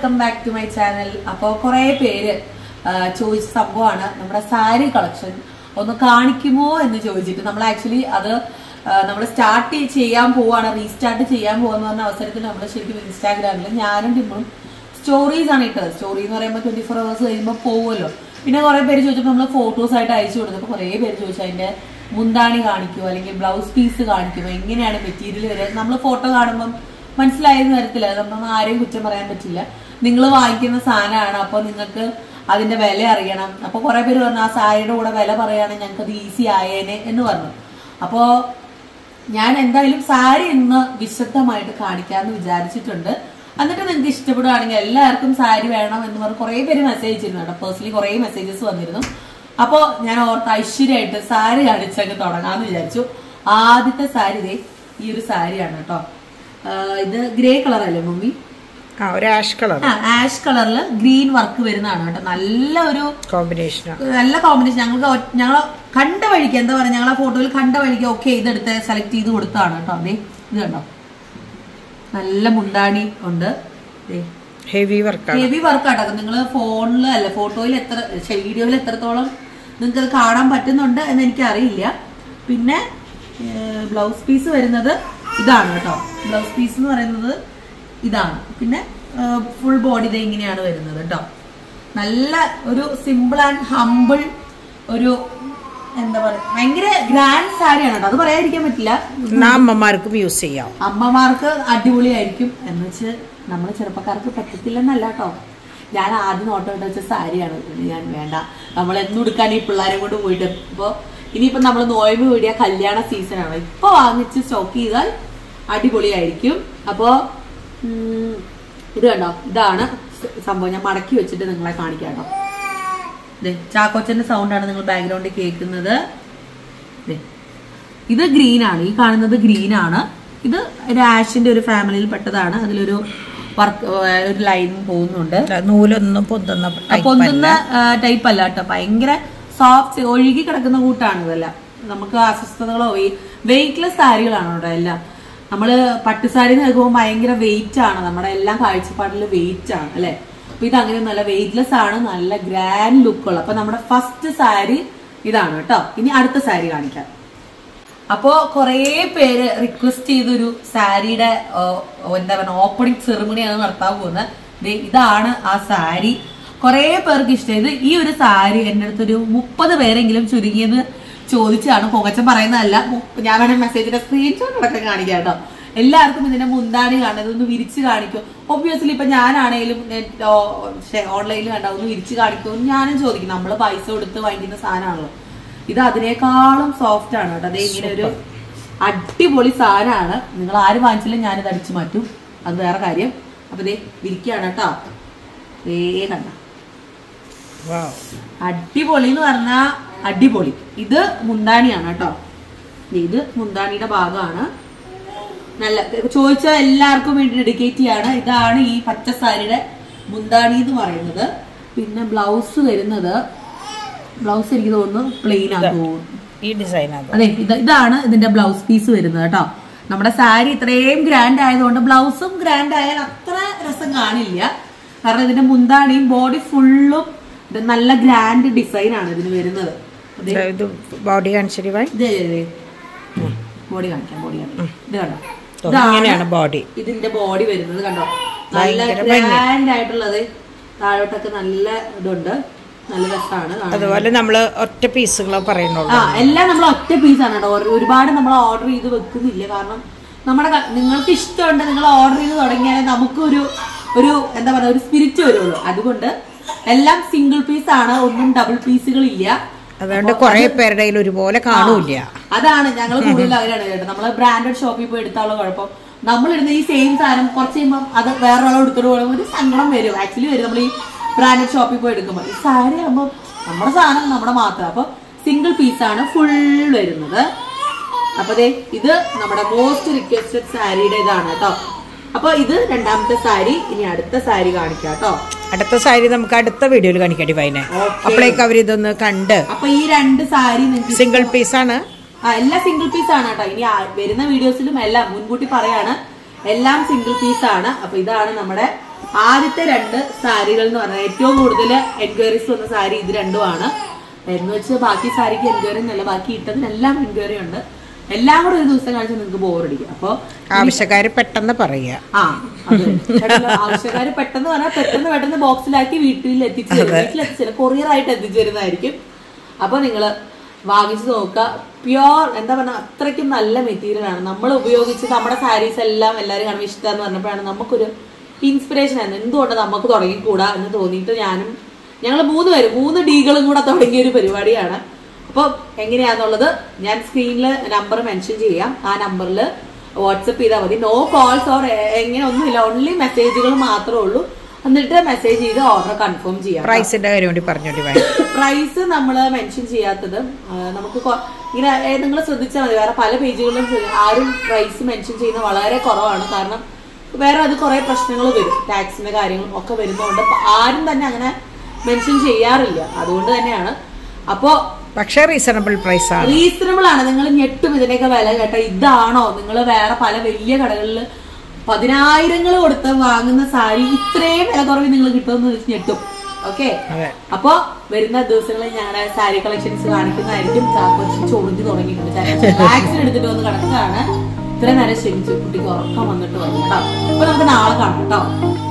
Welcome back to my channel അപ്പോൾ കുറേ പേര് ആ, ചോദിച്ച സംഭവമാണ് നമ്മുടെ സാരി കളക്ഷൻ ഒന്ന് കാണിക്കുമോ എന്ന് ചോദിച്ചിട്ട് നമ്മൾ ആക്ച്വലി അത് നമ്മൾ സ്റ്റാർട്ട് ചെയ്യാൻ പോവാണ് റീസ്റ്റാർട്ട് ചെയ്യാൻ പോവാന്ന് പറഞ്ഞ അവസരത്തിൽ നമ്മൾ ശരിക്കും ഇൻസ്റ്റാഗ്രാമിൽ ഞാനും ടിമ്മും സ്റ്റോറീസ് ആണ് ഇട്ടത് സ്റ്റോറി എന്ന് പറയുമ്പോൾ ട്വന്റി ഫോർ അവേഴ്സ് കഴിയുമ്പോൾ പോകുമല്ലോ പിന്നെ കുറെ പേര് ചോദിച്ചപ്പോൾ നമ്മൾ ഫോട്ടോസ് ആയിട്ട് അയച്ചു കൊടുത്തപ്പോൾ കുറേ പേര് ചോദിച്ചു അതിന്റെ മുന്താണി കാണിക്കുമോ അല്ലെങ്കിൽ ബ്ലൗസ് പീസ് കാണിക്കുമോ എങ്ങനെയാണ് മെറ്റീരിയൽ വരിക നമ്മൾ ഫോട്ടോ കാണുമ്പം മനസ്സിലായെന്ന് വരത്തില്ല നമ്മൾ ആരെയും കുറ്റം പറയാൻ പറ്റില്ല നിങ്ങൾ വാങ്ങിക്കുന്ന സാധനമാണ് അപ്പോൾ നിങ്ങൾക്ക് അതിന്റെ വില അറിയണം അപ്പോൾ കുറെ പേര് പറഞ്ഞു ആ സാരിയുടെ കൂടെ വില പറയുകയാണെങ്കിൽ ഞങ്ങൾക്ക് അത് ഈസി ആയേനെ എന്ന് പറഞ്ഞു അപ്പോൾ ഞാൻ എന്തായാലും സാരി ഇന്ന് വിശദമായിട്ട് കാണിക്കാമെന്ന് വിചാരിച്ചിട്ടുണ്ട് എന്നിട്ട് നിങ്ങൾക്ക് ഇഷ്ടപ്പെടുകയാണെങ്കിൽ എല്ലാവർക്കും സാരി വേണം എന്ന് പറഞ്ഞ് കുറേ പേര് മെസ്സേജ് ചെയ്തിരുന്നു കേട്ടോ പേഴ്സണലി കുറേ മെസ്സേജസ് വന്നിരുന്നു അപ്പോൾ ഞാൻ ഓർത്ത് ഐശ്വര്യമായിട്ട് സാരി കാണിച്ചങ്ങ് തുടങ്ങാമെന്ന് വിചാരിച്ചു ആദ്യത്തെ സാരി ഇതേ ഈ ഒരു സാരിയാണ് കേട്ടോ ആഹ് ഇത് ഗ്രേ കളർ അല്ലേ മമ്മി ആ ഒരു ആഷ് കളർ ആ ആഷ് കളറിൽ ഗ്രീൻ വർക്ക് വരുന്നതാണ് കേട്ടോ നല്ല ഒരു കോമ്പിനേഷനാണ് നല്ല കോമ്പിനേഷൻ ഞങ്ങൾക്ക് ഒ- ഞങ്ങള് കണ്ട വഴിക്ക് എന്താ പറയാ ഞങ്ങളെ ഫോട്ടോയിൽ കണ്ട വഴിക്ക് ഓക്കെ ഇതെടുത്ത് സെലക്ട് ചെയ്ത് കൊടുത്താണ് കേട്ടോ അതെ ഇത് കണ്ടോ നല്ല മുണ്ടാണി ഉണ്ട് ഹെവി വർക്കാണ് ഹെവി വർക്ക് ആട്ടോ നിങ്ങൾ ഫോണിൽ അല്ല ഫോട്ടോയിൽ എത്ര വീഡിയോയിൽ എത്രത്തോളം നിങ്ങൾക്ക് അത് കാണാൻ പറ്റുന്നുണ്ട് എന്ന് എനിക്ക് അറിയില്ല പിന്നെ ബ്ലൗസ് പീസ് വരുന്നത് ഇതാണ് കേട്ടോ ബ്ലൗസ് പീസ് എന്ന് പറയുന്നത് ഇതാണ് പിന്നെ ഫുൾ ബോഡി ഇത് ഇങ്ങനെയാണ് വരുന്നത് കേട്ടോ നല്ല ഒരു സിമ്പിൾ ആൻഡ് ഹമ്പിൾ ഒരു എന്താ പറയുക ഭയങ്കര ഗ്രാൻഡ് സാരിയാണ് കേട്ടോ അത് പറയാതിരിക്കാൻ പറ്റില്ല എന്നാ അമ്മമാർക്കും യൂസ് ചെയ്യാം അമ്മമാർക്ക് അടിപൊളിയായിരിക്കും എന്ന് വെച്ച് നമ്മൾ ചെറുപ്പക്കാർക്ക് പറ്റത്തില്ലെന്നല്ല കേട്ടോ ഞാൻ ആദ്യം നോട്ടം ഇട്ട് വെച്ച സാരിയാണ് ഇത് ഞാൻ വേണ്ട നമ്മൾ എന്നും എടുക്കാൻ ഈ പിള്ളേരെ കൊണ്ട് പോയിട്ട് ഇപ്പോൾ ഇനിയിപ്പോൾ നമ്മൾ നോയമ്പ് വീടിയ കല്യാണ സീസണാണ് ഇപ്പോൾ വാങ്ങിച്ച് സ്റ്റോക്ക് ചെയ്താൽ അടിപൊളിയായിരിക്കും അപ്പോൾ ഇത് കണ്ടോ ഇതാണ് സംഭവം ഞാൻ മടക്കി വെച്ചിട്ട് നിങ്ങളെ കാണിക്കാം കേട്ടോ ദേ, ചാക്കോച്ചന്റെ സൗണ്ടാണ് നിങ്ങൾ ബാക്ക്ഗ്രൗണ്ടിൽ കേൾക്കുന്നത് ദേ. ഇത് ഗ്രീൻ ആണ് ഈ കാണുന്നത് ഗ്രീൻ ആണ് ഇത് രാഷിന്റെ ഒരു ഫാമിലിയിൽ പെട്ടതാണ് അതിലൊരു വർക്ക് ഒരു ലൈൻ പോകുന്നുണ്ട് നൂലൊന്നും പൊന്തുന്ന type പൊന്തുന്ന അല്ല. ടൈപ്പ് അല്ല കേട്ടോ ഭയങ്കര സോഫ്റ്റ് ഒഴുകി കിടക്കുന്ന കൂട്ടാണ് ഇതെല്ലാം നമുക്ക് അസ്വസ്ഥതകളോ വെയിറ്റ്ലെസ് സാരികളാണ് ഇവിടെ എല്ലാം നമ്മള് പട്ടുസാരി നോക്കുമ്പോൾ ഭയങ്കര വെയിറ്റ് ആണ് നമ്മുടെ എല്ലാം കാഴ്ചപ്പാടിൽ വെയിറ്റ് ആണ് അല്ലെ അപ്പൊ ഇത് അങ്ങനെ നല്ല വെയിറ്റ്ലെസ് ആണ് നല്ല ഗ്രാൻഡ് ലുക്കുള്ള അപ്പൊ നമ്മുടെ ഫസ്റ്റ് സാരി ഇതാണ് കേട്ടോ ഇനി അടുത്ത സാരി കാണിക്കാം അപ്പോ കുറേ പേര് റിക്വസ്റ്റ് ചെയ്തൊരു സാരിയുടെ ആ, എന്താ പറയുക ഓപ്പണിംഗ് സെറിമണിയാണ് നടത്താൻ പോകുന്നത് ദേ ഇതാണ് ആ സാരി കുറേ പേർക്ക് ഇഷ്ടം ഇത് ഈ ഒരു സാരി എൻ്റെ അടുത്തൊരു മുപ്പത് പേരെങ്കിലും ചുരുങ്ങിയത് ചോദിച്ചാണ് പുകച്ചൻ പറയുന്നതല്ല മു- ഞാൻ വേണേ മെസ്സേജിന്റെ സ്ക്രീൻഷോട്ട് അടക്കം കാണിക്കാം കേട്ടോ എല്ലാവർക്കും ഇതിന്റെ മുന്താണി കാണുന്നത് ഒന്ന് വിരിച്ച് കാണിക്കും ഒബ്വിയസ്ലി ഇപ്പൊ ഞാനാണേലും ഓൺലൈനിൽ കണ്ട ഒന്ന് വിരിച്ച് കാണിക്കും ഞാനും ചോദിക്കും നമ്മൾ പൈസ കൊടുത്ത് വാങ്ങിക്കുന്ന സാധനമാണല്ലോ ഇത് അതിനേക്കാളും സോഫ്റ്റ് ആണ് കേട്ടോ അതേ ഇങ്ങനെ ഒരു അടിപൊളി സാധനമാണ് നിങ്ങൾ ആര് വാങ്ങിച്ചാലും ഞാനിത് അടിച്ചു മാറ്റും അത് വേറെ കാര്യം അപ്പൊ ദേ വിരിക്കുകയാണ് കേട്ടോ ദേ കണ്ട Wow. അടിപൊളി എന്ന് പറഞ്ഞാ അടിപൊളി ഇത് മുന്താണിയാണ് കേട്ടോ ഇത് മുന്താണിയുടെ ഭാഗമാണ് നല്ല ചോദിച്ച എല്ലാവർക്കും വേണ്ടി ഡെഡിക്കേറ്റ് ചെയ്യാണ് ഇതാണ് ഈ പച്ച സാരിയുടെ മുന്താണി എന്ന് പറയുന്നത് പിന്നെ ബ്ലൗസ് വരുന്നത് ബ്ലൗസ് എനിക്ക് തോന്നുന്നു പ്ലെയിൻ ആണ് തോന്നുന്നു ഈ ഡിസൈൻ അത് അതെ ഇത് ഇതാണ് ഇതിന്റെ ബ്ലൗസ് പീസ് വരുന്നത് കേട്ടോ നമ്മുടെ സാരി ഇത്രയും ഗ്രാൻഡ് ആയതുകൊണ്ട് ബ്ലൗസും ഗ്രാൻഡ് ആയാൽ അത്ര രസം കാണില്ല കാരണം ഇതിന്റെ മുന്താണിയും ബോഡി ഫുള്ളും ഇത് നല്ല ഗ്രാൻഡ് ഡിസൈൻ ആണ് ഇതിന് വരുന്നത് അതെ ഇത് ബോഡി കാണിച്ചിട്ട് വൈ ഇത് ബോഡി കാണിക്കാം ബോഡി കാണിക്കാം ഇത് കണ്ടോ ഓ, ഇങ്ങനെയാണ് ബോഡി ഇതിന്റെ ബോഡി വരുന്നത് കണ്ടോ നല്ല ഭയങ്കര ഭംഗി. ഗ്രാൻഡ് ആയിട്ടുള്ളത് താഴോട്ടൊക്കെ നല്ല ഇതുണ്ട് നല്ല രസമാണ് കാണാൻ. അതുപോലെ നമ്മള് ഒറ്റ പീസുകളെ പറയുന്നുള്ളൂ ആ എല്ലാം നമ്മൾ ഒറ്റ പീസാണ് കേട്ടോ ഒരു- ഒരുപാട് നമ്മൾ ഓർഡർ ചെയ്ത് വെക്കുന്നില്ല കാരണം നമ്മുടെ ക- നിങ്ങൾക്ക് ഇഷ്ടമുണ്ട് നിങ്ങൾ ഓർഡർ ചെയ്ത് തുടങ്ങിയാലേ നമുക്കൊരു ഒരു എന്താ പറയുക ഒരു സ്പിരിറ്റ് വരുള്ളൂ അതുകൊണ്ട് എല്ലാം സിംഗിൾ പീസ് ആണ് ഒന്നും ഡബിൾ പീസുകൾ ഇല്ല അതുകൊണ്ട് കുറെ പേരുടെ കയ്യിൽ ഒരുപോലെ കാണൂല അതാണ് ഞങ്ങൾ കൂടുതൽ അവരാണ് കേട്ടോ നമ്മള് ബ്രാൻഡഡ് ഷോപ്പിൽ പോയി എടുത്താലുള്ള കുഴപ്പം നമ്മൾ ഇടുന്ന ഈ സെയിം സാധനം കുറച്ച് കഴിയുമ്പോൾ അത് വേറെ ഒരാൾ എടുത്തിട്ട് പോകുമ്പോൾ ഒരു സങ്കടം വരും ആക്ച്വലി വരും നമ്മൾ ഈ ബ്രാൻഡഡ് ഷോപ്പിൽ പോയി എടുക്കുമ്പോൾ ഈ സാരി ആകുമ്പോൾ നമ്മുടെ സാധനം നമ്മുടെ മാത്രം അപ്പൊ സിംഗിൾ പീസാണ് ഫുൾ വരുന്നത് അപ്പൊ ദേ ഇത് നമ്മുടെ മോസ്റ്റ് റിക്വസ്റ്റഡ് സാരിയുടെ ഇതാണ് കേട്ടോ അപ്പൊ ഇത് രണ്ടാമത്തെ സാരി ഇനി അടുത്ത സാരി കാണിക്കാം കേട്ടോ അടുത്ത സാരി നമുക്ക് അടുത്ത വീഡിയോയിൽ കാണിക്കടി വൈനെ Okay. അപ്പോഴേക്ക് അവരിതൊന്ന് കണ്ട് അപ്പൊ ഈ രണ്ട് സാരി നിങ്ങൾക്ക് സിംഗിൾ പീസാണ് ആ എല്ലാം സിംഗിൾ പീസ് ആണ് കേട്ടോ ഇനി ആ- വരുന്ന വീഡിയോസിലും എല്ലാം മുൻകൂട്ടി പറയാണ് എല്ലാം സിംഗിൾ പീസ് ആണ് അപ്പൊ ഇതാണ് നമ്മുടെ ആദ്യത്തെ രണ്ട് സാരികൾ എന്ന് പറഞ്ഞാൽ ഏറ്റവും കൂടുതൽ എൻക്വയറീസ് വന്ന സാരി ഇത് രണ്ടുമാണ് എന്ന് വെച്ച് ബാക്കി സാരിക്ക് എൻക്വയറി ഒന്നുമല്ല ബാക്കി ഇട്ടതിനെല്ലാം എൻക്വയറി ഉണ്ട് എല്ലാം കൂടെ ഒരു ദിവസം കാണിച്ചാൽ നിങ്ങൾക്ക് ബോറടിക്കും അപ്പോൾ ആവശ്യക്കാര് പെട്ടെന്ന് പറയുക ആ അത് പെട്ടെന്ന് ആവശ്യക്കാര് പെട്ടെന്ന് പറഞ്ഞാൽ പെട്ടെന്ന് പെട്ടെന്ന് ബോക്സിലാക്കി വീട്ടിൽ എത്തിച്ചു തരും വീട്ടിൽ എത്തിച്ചില്ല കൊറിയർ ആയിട്ട് എത്തിച്ചു തരുന്നതായിരിക്കും അപ്പൊ നിങ്ങള് വാങ്ങിച്ചു നോക്കുക പ്യോർ എന്താ പറഞ്ഞ അത്രയ്ക്കും നല്ല മെറ്റീരിയൽ ആണ് നമ്മൾ ഉപയോഗിച്ച് നമ്മുടെ സാരീസ് എല്ലാം എല്ലാവരും കാണുമ്പോൾ ഇഷ്ടമെന്ന് പറഞ്ഞപ്പോഴാണ് നമുക്കൊരു ഇൻസ്പിറേഷൻ ആയിരുന്നു എന്തുകൊണ്ട് നമുക്ക് തുടങ്ങിക്കൂടാ എന്ന് തോന്നിയിട്ട് ഞാനും ഞങ്ങൾ മൂന്ന് പേര് മൂന്ന് ഡീകളും കൂടെ തുടങ്ങിയ ഒരു പരിപാടിയാണ് അപ്പോൾ എങ്ങനെയാന്നുള്ളത് ഞാൻ സ്ക്രീനിൽ നമ്പർ മെൻഷൻ ചെയ്യാം ആ നമ്പറിൽ വാട്സപ്പ് ചെയ്താൽ മതി നോ കോൾസ് ഓർ എങ്ങനെ ഒന്നുമില്ല ഓൺലി മെസ്സേജുകൾ മാത്രമേ ഉള്ളൂ എന്നിട്ട് മെസ്സേജ് ചെയ്ത് ഓർഡർ കൺഫേം ചെയ്യാം പ്രൈസിന്റെ കാര്യം കൂടി പറഞ്ഞു ഡിവൈൻ പ്രൈസ് നമ്മൾ മെൻഷൻ ചെയ്യാത്തത് ആ, നമുക്ക് കൊ- ഇങ്ങനെ നിങ്ങൾ ശ്രദ്ധിച്ചാൽ മതി വേറെ പല പേജുകളിലും ശ്രദ്ധി- ആരും പ്രൈസ് മെൻഷൻ ചെയ്യുന്നത് വളരെ കുറവാണ് കാരണം വേറെ അത് കുറെ പ്രശ്നങ്ങൾ വരും ടാക്സിന്റെ കാര്യങ്ങളും ഒക്കെ വരുന്നതുകൊണ്ട് പ- ആരും തന്നെ അങ്ങനെ മെൻഷൻ ചെയ്യാറില്ല അതുകൊണ്ട് തന്നെയാണ് അപ്പോ പക്ഷെ റീസണബിൾ പ്രൈസ് ആണ് റീസണബിൾ ആണ് നിങ്ങൾ ഞെട്ടും ഇതിനൊക്കെ വില കേട്ടോ ഇതാണോ നിങ്ങൾ വേറെ പല വലിയ കടകളിൽ പതിനായിരങ്ങൾ കൊടുത്ത് വാങ്ങുന്ന സാരി ഇത്രയും വില കുറവ് നിങ്ങൾ കിട്ടുമെന്ന് വെച്ച് ഞെട്ടും ഓക്കെ അതെ അപ്പൊ വരുന്ന ദിവസങ്ങളിൽ ഞങ്ങളുടെ സാരി കളക്ഷൻസ് കാണിക്കുന്നതായിരിക്കും ചാക്കോച്ചി ചൊറിഞ്ഞു തുടങ്ങിയിട്ടുണ്ട് വാക്സിൻ എടുത്തിട്ട് വന്ന് കിടക്കുകയാണ് ഇത്ര നേരം ക്ഷമിച്ചു കുട്ടിക്ക് ഉറക്കം വന്നിട്ട് വന്നു കേട്ടോ അപ്പൊ നമുക്ക് നാളെ കാണാം കേട്ടോ